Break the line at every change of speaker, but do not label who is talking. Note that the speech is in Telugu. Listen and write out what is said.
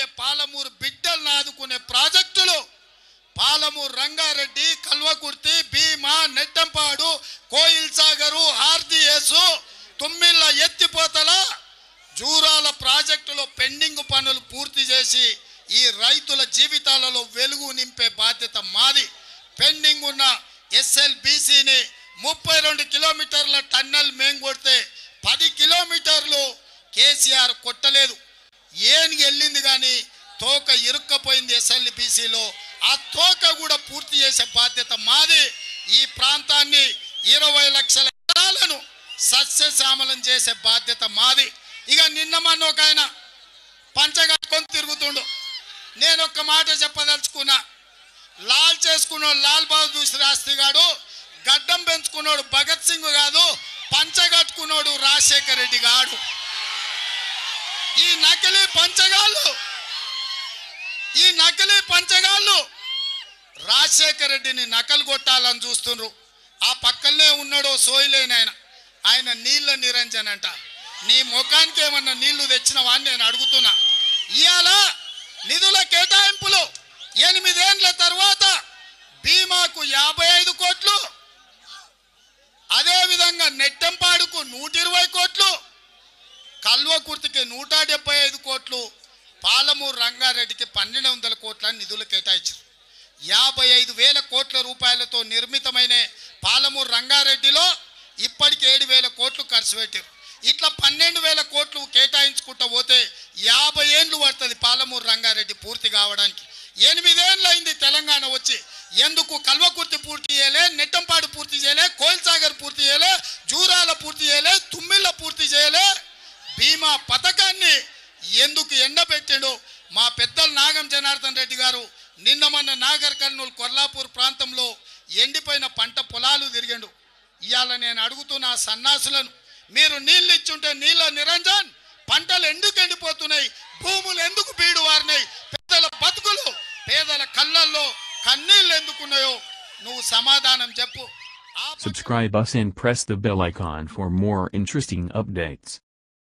రాబోయే పాలమూరు బిడ్డలను ఆదుకునే ప్రాజెక్టులు పాలమూరు రంగారెడ్డి కల్వకుర్తి భీమా నెట్టంపాడు కోయిల్ సాగరు ఆర్డిఎస్ తుమ్మిళ్ళ ఎత్తిపోతల జూరాల ప్రాజెక్టులో పెండింగ్ పనులు పూర్తి చేసి ఈ రైతుల జీవితాలలో వెలుగు నింపే బాధ్యత మాది పెండింగ్ ఉన్న ఎస్ఎల్బిసిని ముప్పై రెండు కిలోమీటర్ల టన్నెల్ మేం కొడితే పది కిలోమీటర్లు కేసీఆర్ కొట్టలేదు ఏనికి వెళ్ళింది కానీ తోక ఇరుక్కపోయింది ఎస్ఎల్బిసిలో ఆ తోక కూడా పూర్తి చేసే బాధ్యత మాది ఈ ప్రాంతాన్ని ఇరవై లక్షల ఎకరాలను సస్యశ్యామలం చేసే బాధ్యత మాది ఇక నిన్న మొన్న ఒక ఆయన పంచగట్టుకొని తిరుగుతుండు నేను ఒక్క మాట చెప్పదలుచుకున్నా లాల్ చేసుకున్నాడు లాల్ బహదూర్ శాస్త్రి గాడు గడ్డం పెంచుకున్నాడు భగత్ సింగ్ కాదు పంచగట్టుకున్నాడు రాజశేఖర రెడ్డి గాడు ఈ నకిలీ పంచగాళ్ళు ఈ నకిలీ పంచగాళ్ళు రాజశేఖర రెడ్డిని నకలు కొట్టాలని చూస్తుండ్రు ఆ పక్కనే ఉన్నాడో సోయిలేని ఆయన ఆయన నీళ్ళ నిరంజన్ అంట నీ ముఖానికి ఏమన్నా నీళ్లు తెచ్చినవా అని నేను అడుగుతున్నా ఇవాళ నిధుల కేటాయింపులు ఎనిమిదేండ్ల తర్వాత బీమాకు యాభై ఐదు కోట్లు అదేవిధంగా నెట్టెంపాడుకు నూట ఇరవై కోట్లు కల్వకుర్తికి నూట డెబ్బై ఐదు కోట్లు పాలమూరు రంగారెడ్డికి పన్నెండు వందల కోట్ల నిధులు కేటాయించారు యాభై ఐదు వేల కోట్ల రూపాయలతో నిర్మితమైన పాలమూరు రంగారెడ్డిలో ఇప్పటికి ఏడు వేల కోట్లు ఖర్చు పెట్టారు ఇట్లా పన్నెండు వేల కోట్లు కేటాయించుకుంటూ పోతే యాభై ఏండ్లు పడుతుంది పాలమూరు రంగారెడ్డి పూర్తి కావడానికి ఎనిమిదేళ్ళు అయింది తెలంగాణ వచ్చి ఎందుకు కల్వకుర్తి పూర్తి చేయలే నెట్టంపాడు పూర్తి చేయలే కోయిల్ సాగర్ పూర్తి చేయలే జూరాల పూర్తి చేయలే తుమ్మిళ్ళ పూర్తి చేయలే బీమా పథకాన్ని ఎందుకు ఎండబెట్టాడు మా పెద్దలు నాగం జనార్దన్ రెడ్డి గారు నిన్న మొన్న నాగర్ కర్నూలు కొల్లాపూర్ ప్రాంతంలో ఎండిపోయిన పంట పొలాలు తిరిగిండు ఇవాళ నేను అడుగుతున్న ఆ సన్నాసులను మీరు నీళ్ళు ఇచ్చుంటే నీళ్ళ నిరంజన్ పంటలు ఎందుకు ఎండిపోతున్నాయి భూములు ఎందుకు బీడు వారినాయి పేదల బతుకులు పేదల కళ్ళల్లో కన్నీళ్ళు ఎందుకున్నాయో నువ్వు సమాధానం చెప్పు ఆ
Subscribe us and press the bell icon for more interesting updates.